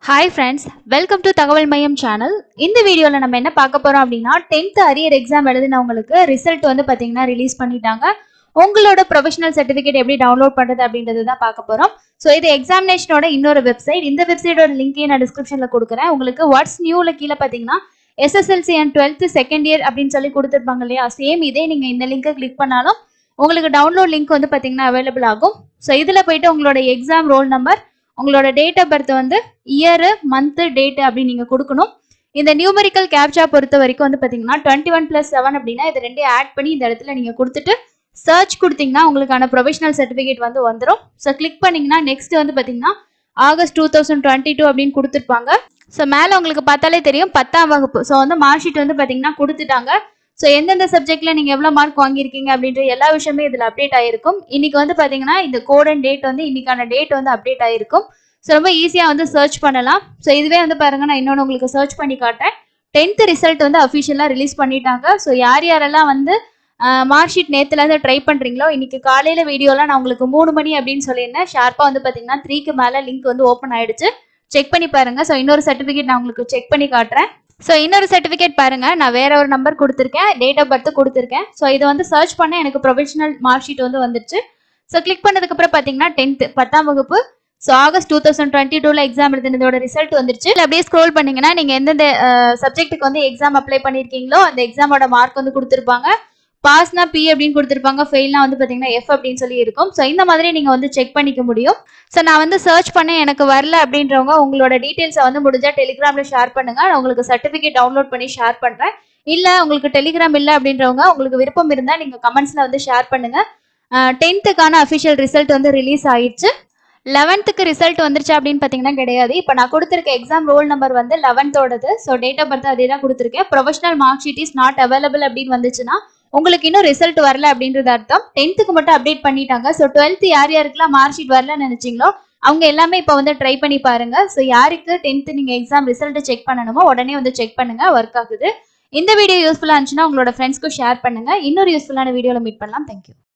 hi friends welcome to தகவல் மையம் channel இந்த வீடியோவில் நம்ம என்ன பார்க்க போகிறோம் அப்படின்னா டென்த் அரியர் எக்ஸாம் எழுதினவங்களுக்கு ரிசல்ட் வந்து பார்த்தீங்கன்னா ரிலீஸ் பண்ணிட்டாங்க உங்களோட ப்ரொஃபஷனல் சர்டிஃபிகேட் எப்படி டவுன்லோட் பண்ணுறது அப்படின்றது தான் பார்க்க போகிறோம் ஸோ இது எக்ஸாமினேஷனோட இன்னொரு வெப்சைட் இந்த வெப்சைட்டோட லிங்க்கையும் நான் டிஸ்கிரிப்ஷனில் கொடுக்குறேன் உங்களுக்கு வாட்ஸ் நியூவில் கீழே பார்த்தீங்கன்னா S S L C and twelfth second year அப்படின்னு சொல்லி கொடுத்துருப்பாங்க இல்லையா சேம் இதே நீங்கள் இந்த லிங்கை கிளிக் பண்ணாலும் உங்களுக்கு டவுன்லோட் லிங்க் வந்து பார்த்தீங்கன்னா அவைலபிள் ஆகும் ஸோ இதில் போயிட்டு உங்களோட எக்ஸாம் ரோல் நம்பர் உங்களோட டேட் ஆஃப் பர்த் வந்து இயரு மந்த்து டேட் அப்படின்னு நீங்கள் கொடுக்கணும் இந்த நியூமரிக்கல் கேப்சா பொறுத்த வரைக்கும் வந்து பார்த்தீங்கன்னா டுவெண்ட்டி ஒன் ப்ளஸ் செவன் அப்படின்னா இது ரெண்டையும் ஆட் பண்ணி இந்த இடத்துல நீங்கள் கொடுத்துட்டு சர்ச் கொடுத்தீங்கன்னா உங்களுக்கான ப்ரொஃபஷனல் சர்டிஃபிகேட் வந்து வந்துடும் ஸோ கிளிக் பண்ணீங்கன்னா நெக்ஸ்ட் வந்து பார்த்தீங்கன்னா August two thousand twenty two அப்படின்னு கொடுத்துருப்பாங்க ஸோ மேலே உங்களுக்கு பார்த்தாலே தெரியும் பத்தாம் வகுப்பு ஸோ வந்து மார்க் ஷீட் வந்து பார்த்தீங்கன்னா கொடுத்துட்டாங்க ஸோ எந்தெந்த சப்ஜெக்ட்ல நீங்கள் எவ்வளோ மார்க் வாங்கியிருக்கீங்க அப்படின்ற எல்லா விஷயமே இதில் அப்டேட் ஆயிருக்கும் இன்னைக்கு வந்து பார்த்தீங்கன்னா இந்த கோட் அண்ட் டேட் வந்து இன்னைக்கான டேட் வந்து அப்டேட் ஆயிருக்கும் ஸோ ரொம்ப ஈஸியாக வந்து சர்ச் பண்ணலாம் ஸோ இதுவே வந்து பாருங்க நான் இன்னொன்று உங்களுக்கு சர்ச் பண்ணி காட்டேன் டென்த் ரிசல்ட் வந்து அஃபிஷியலாக ரிலீஸ் பண்ணிட்டாங்க ஸோ யார் யாரெல்லாம் வந்து மார்க் ஷீட் நேற்றுலேருந்து ட்ரை பண்ணுறீங்களோ இன்னைக்கு காலையில் வீடியோலாம் நான் உங்களுக்கு மூணு மணி அப்படின்னு சொல்லியிருந்தேன் ஷார்ப்பாக வந்து பார்த்தீங்கன்னா த்ரீக்கு மேலே லிங்க் வந்து ஓப்பன் ஆயிடுச்சு செக் பண்ணி பாருங்க ஸோ இன்னொரு சர்டிஃபிகேட் நான் உங்களுக்கு செக் பண்ணி காட்டுறேன் ஸோ இன்னொரு சர்டிஃபிகேட் பாருங்க நான் வேற ஒரு நம்பர் கொடுத்துருக்கேன் டேட் ஆஃப் பர்த் கொடுத்துருக்கேன் ஸோ இது வந்து சர்ச் பண்ண எனக்கு ப்ரொஃபஷனல் மார்க் ஷீட் வந்து வந்துருச்சு ஸோ கிளிக் பண்ணதுக்கப்புறம் பார்த்தீங்கன்னா டென்த்து பத்தாம் வகுப்பு so August two thousand twenty டூவில் எக்ஸாம் எழுதினதோட ரிசல்ட் வந்துருச்சு இல்ல அப்படியே ஸ்க்ரோல் பண்ணீங்கன்னா நீங்கள் எந்தெந்த சப்ஜெக்ட்டுக்கு வந்து எக்ஸாம் அப்ளை பண்ணியிருக்கீங்களோ அந்த எக்ஸாமோட மார்க் வந்து கொடுத்துருப்பாங்க பாஸ்னா பி அப்படின்னு கொடுத்துருப்பாங்க ஃபெயில்னா வந்து பார்த்தீங்கன்னா எஃப் அப்படின்னு சொல்லி இருக்கும் ஸோ இந்த மாதிரி நீங்கள் வந்து செக் பண்ணிக்க முடியும் ஸோ நான் வந்து சர்ச் பண்ணேன் எனக்கு வரல அப்படின்றவங்க உங்களோட டீட்டெயில்ஸை வந்து முடிஞ்சா டெலிகிராமில் ஷேர் பண்ணுங்க நான் உங்களுக்கு சர்டிஃபிகேட் டவுன்லோட் பண்ணி ஷேர் பண்ணுறேன் இல்லை உங்களுக்கு டெலிகிராம் இல்லை அப்படின்றவங்க உங்களுக்கு விருப்பம் இருந்தால் நீங்கள் கமெண்ட்ஸில் வந்து ஷேர் பண்ணுங்க டென்த்துக்கான அஃபிஷியல் ரிசல்ட் வந்து ரிலீஸ் ஆயிடுச்சு லெவன்த்துக்கு ரிசல்ட் வந்துருச்சு அப்படின்னு பார்த்தீங்கன்னா கிடையாது இப்போ நான் கொடுத்துருக்க எக்ஸாம் ரோல் நம்பர் வந்து லெவன்த்தோடது ஸோ டேட் ஆஃப் பர்த் அதே தான் கொடுத்துருக்கேன் professional mark sheet is not available அப்படின்னு வந்துச்சுன்னா உங்களுக்கு இன்னும் ரிசல்ட் வரல அப்படின்றது அர்த்தம் டென்த்துக்கு மட்டும் அப்டேட் பண்ணிட்டாங்க ஸோ டுவெல்த் யார் யாருக்கெல்லாம் மார்க் ஷீட் வரலன்னு நினைச்சீங்களோ அவங்க எல்லாமே இப்போ வந்து ட்ரை பண்ணி பாருங்க ஸோ யாருக்கு டென்த்து நீங்கள் எக்ஸாம் ரிசல்ட்டை செக் பண்ணணுமோ உடனே வந்து செக் பண்ணுங்க ஒர்க் ஆகுது இந்த வீடியோ யூஸ்ஃபுல்லாக இருந்துச்சுன்னா உங்களோட ஃப்ரெண்ட்ஸ்க்கும் ஷேர் பண்ணுங்க இன்னொரு யூஸ்ஃபுல்லான வீடியோவில் மீட் பண்ணலாம் தேங்க்யூ